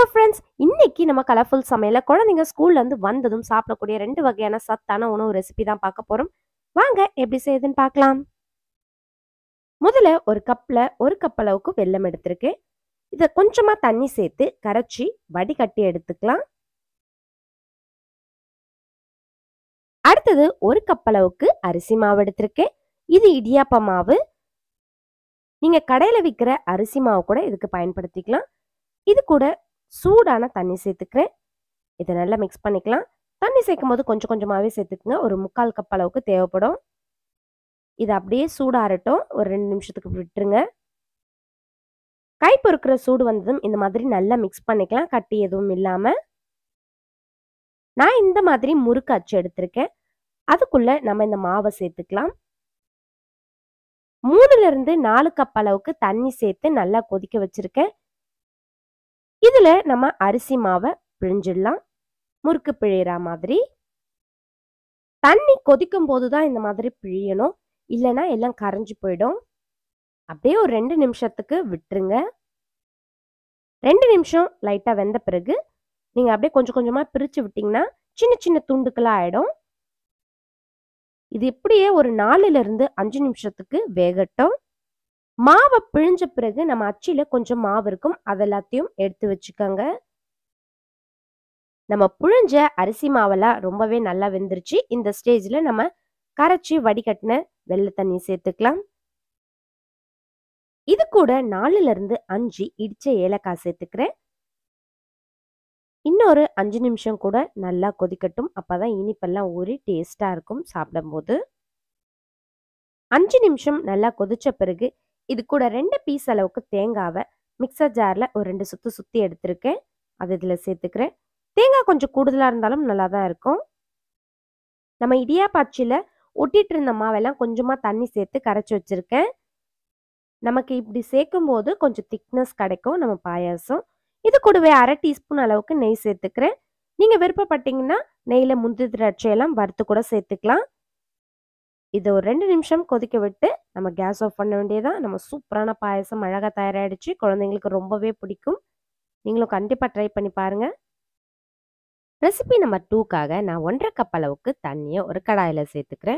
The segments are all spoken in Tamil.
ஃப்ரெண்ட்ஸ் இன்னைக்கு நம்ம கலர்ஃபுல் சமையல குழந்தைங்க ஸ்கூல்ல இருந்து வந்ததும் சாப்பிடக்கூடிய ரெண்டு வகையான சத்தான உணவு ரெசிபி தான் பார்க்க போறோம் வாங்க எப்படி செய்யுதுன்னு பார்க்கலாம் முதல்ல ஒரு கப்ல ஒரு கப் அளவுக்கு வெல்லம் எடுத்திருக்கேன் இதை கொஞ்சமா தண்ணி சேர்த்து கரைச்சி வடிகட்டி எடுத்துக்கலாம் அடுத்தது ஒரு கப் அளவுக்கு அரிசி மாவு எடுத்திருக்கேன் இது இடியாப்ப மாவு நீங்க கடையில விற்கிற அரிசி மாவு கூட இதுக்கு பயன்படுத்திக்கலாம் இது கூட சூடான தண்ணி சேர்த்துக்கிறேன் இதை நல்லா மிக்ஸ் பண்ணிக்கலாம் தண்ணி சேர்க்கும் போது கொஞ்சம் கொஞ்சமாகவே சேர்த்துக்குங்க ஒரு முக்கால் கப் அளவுக்கு தேவைப்படும் இது அப்படியே சூடாறட்டும் ஒரு ரெண்டு நிமிஷத்துக்கு விட்டுருங்க கை பொறுக்கிற சூடு வந்ததும் இந்த மாதிரி நல்லா மிக்ஸ் பண்ணிக்கலாம் கட்டி எதுவும் இல்லாமல் நான் இந்த மாதிரி முறுக்கு அச்சு எடுத்திருக்கேன் அதுக்குள்ள நம்ம இந்த மாவை சேர்த்துக்கலாம் மூணுல இருந்து நாலு கப் அளவுக்கு தண்ணி சேர்த்து நல்லா கொதிக்க வச்சிருக்கேன் இதுல நம்ம அரிசி மாவை பிழிஞ்சிடலாம் முறுக்கு பிழியிற மாதிரி தண்ணி கொதிக்கும் போது தான் இந்த மாதிரி பிழியணும் இல்லைன்னா எல்லாம் கரைஞ்சு போயிடும் அப்படியே ஒரு ரெண்டு நிமிஷத்துக்கு விட்டுருங்க ரெண்டு நிமிஷம் லைட்டாக வெந்த பிறகு நீங்கள் அப்படியே கொஞ்சம் கொஞ்சமாக பிரித்து விட்டிங்கன்னா சின்ன சின்ன துண்டுக்களாக ஆகிடும் இது இப்படியே ஒரு நாலுலேருந்து அஞ்சு நிமிஷத்துக்கு வேகட்டும் மாவை பிழிஞ்ச பிறகு நம்ம அச்சில கொஞ்சம் மாவு இருக்கும் அதெல்லாத்தையும் எடுத்து வச்சுக்கோங்க நம்ம புழிஞ்ச அரிசி மாவெல்லாம் ரொம்பவே நல்லா வெந்துருச்சு இந்த ஸ்டேஜ்ல நம்ம கரைச்சி வடிகட்டின வெள்ளை தண்ணி சேர்த்துக்கலாம் இது கூட நாலுல இருந்து அஞ்சு இடிச்ச ஏலக்காய் சேர்த்துக்கிறேன் இன்னொரு அஞ்சு நிமிஷம் கூட நல்லா கொதிக்கட்டும் அப்பதான் இனிப்பெல்லாம் ஊறி டேஸ்டா இருக்கும் சாப்பிடும்போது அஞ்சு நிமிஷம் நல்லா கொதிச்ச பிறகு இது கூட ரெண்டு பீஸ் அளவுக்கு தேங்காவை மிக்சர் ஜாரில் ஒரு ரெண்டு சுற்று சுற்றி எடுத்திருக்கேன் அது இதில் சேர்த்துக்கிறேன் தேங்காய் கொஞ்சம் கூடுதலாக இருந்தாலும் நல்லா தான் இருக்கும் நம்ம இடியாப்பாச்சியில் ஒட்டிட்டு இருந்த மாவெல்லாம் கொஞ்சமாக தண்ணி சேர்த்து கரைச்சி வச்சுருக்கேன் நமக்கு இப்படி சேர்க்கும் போது கொஞ்சம் திக்னஸ் கிடைக்கும் நம்ம பாயாசம் இது கூடவே அரை டீஸ்பூன் அளவுக்கு நெய் சேர்த்துக்கிறேன் நீங்கள் விருப்பப்பட்டீங்கன்னா நெய்யில் முந்திரி திராட்சையெல்லாம் வறுத்து கூட சேர்த்துக்கலாம் இதை ஒரு ரெண்டு நிமிஷம் கொதிக்க விட்டு நம்ம கேஸ் ஆஃப் பண்ண வேண்டியதான் நம்ம சூப்பரான பாயசம் அழகாக தயாராகிடுச்சு குழந்தைங்களுக்கு ரொம்பவே பிடிக்கும் நீங்களும் கண்டிப்பாக ட்ரை பண்ணி பாருங்க ரெசிபி நம்பர் டூக்காக நான் ஒன்றரை கப் அளவுக்கு தண்ணியை ஒரு கடாயில் சேர்த்துக்கிறேன்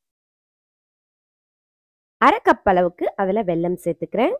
அரை கப் அளவுக்கு அதில் வெல்லம் சேர்த்துக்கிறேன்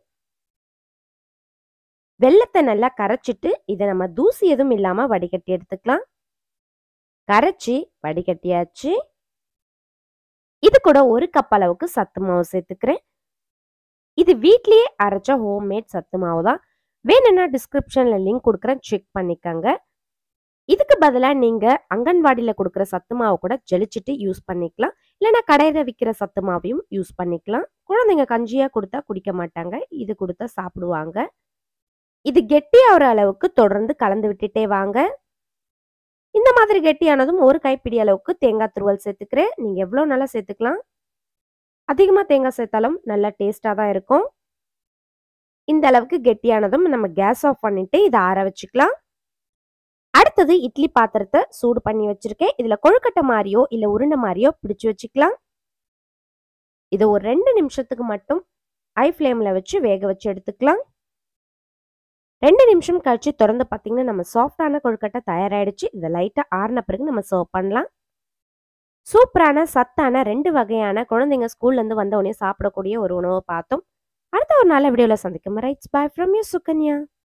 வெள்ளத்தை நல்லா கரைச்சிட்டு இதை நம்ம தூசி எதுவும் இல்லாமல் வடிகட்டி எடுத்துக்கலாம் கரைச்சி வடிகட்டியாச்சு இது கூட ஒரு கப் அளவுக்கு சத்து மாவு சேர்த்துக்கிறேன் இது வீட்லயே அரைச்ச ஹோம்மேட் சத்து மாவு தான் வேணும்னா டிஸ்கிரிப்ஷன்ல லிங்க் கொடுக்குறேன் செக் பண்ணிக்கோங்க இதுக்கு பதிலாக நீங்க அங்கன்வாடியில் கொடுக்குற சத்து மாவு கூட ஜெலிச்சிட்டு யூஸ் பண்ணிக்கலாம் இல்லைன்னா கடையில் விற்கிற சத்து மாவையும் யூஸ் பண்ணிக்கலாம் குழந்தைங்க கஞ்சியா கொடுத்தா குடிக்க மாட்டாங்க இது கொடுத்தா சாப்பிடுவாங்க இது கெட்டியாகிற அளவுக்கு தொடர்ந்து கலந்து விட்டுட்டே வாங்க இந்த மாதிரி கெட்டியானதும் ஒரு கைப்பிடி அளவுக்கு தேங்காய் துருவல் சேர்த்துக்கிறேன் நீங்கள் எவ்வளோ நல்லா சேர்த்துக்கலாம் அதிகமாக தேங்காய் சேர்த்தாலும் நல்லா டேஸ்ட்டாக தான் இருக்கும் இந்த அளவுக்கு கெட்டியானதும் நம்ம கேஸ் ஆஃப் பண்ணிட்டு இதை ஆற வச்சுக்கலாம் அடுத்தது இட்லி பாத்திரத்தை சூடு பண்ணி வச்சிருக்கேன் இதில் கொழுக்கட்டை மாதிரியோ இல்லை உருண்டை மாதிரியோ பிடிச்சி வச்சுக்கலாம் இதை ஒரு ரெண்டு நிமிஷத்துக்கு மட்டும் ஐ ஃப்ளேமில் வச்சு வேக வச்சு எடுத்துக்கலாம் ரெண்டு நிமிஷம் கழிச்சு திறந்து பார்த்தீங்கன்னா நம்ம சாஃப்டான கொழுக்கட்டை தயாராகிடுச்சு இதை லைட்டாக ஆறின பிறகு நம்ம சர்வ் பண்ணலாம் சூப்பரான சத்தான ரெண்டு வகையான குழந்தைங்க ஸ்கூல்லேருந்து வந்த உடனே சாப்பிடக்கூடிய ஒரு உணவை பார்த்தோம் அடுத்த ஒரு நல்ல வீடியோவில் சந்திக்கும் ரைட்ஸ் பாய் ஃப்ரம் யூ சுகன்யா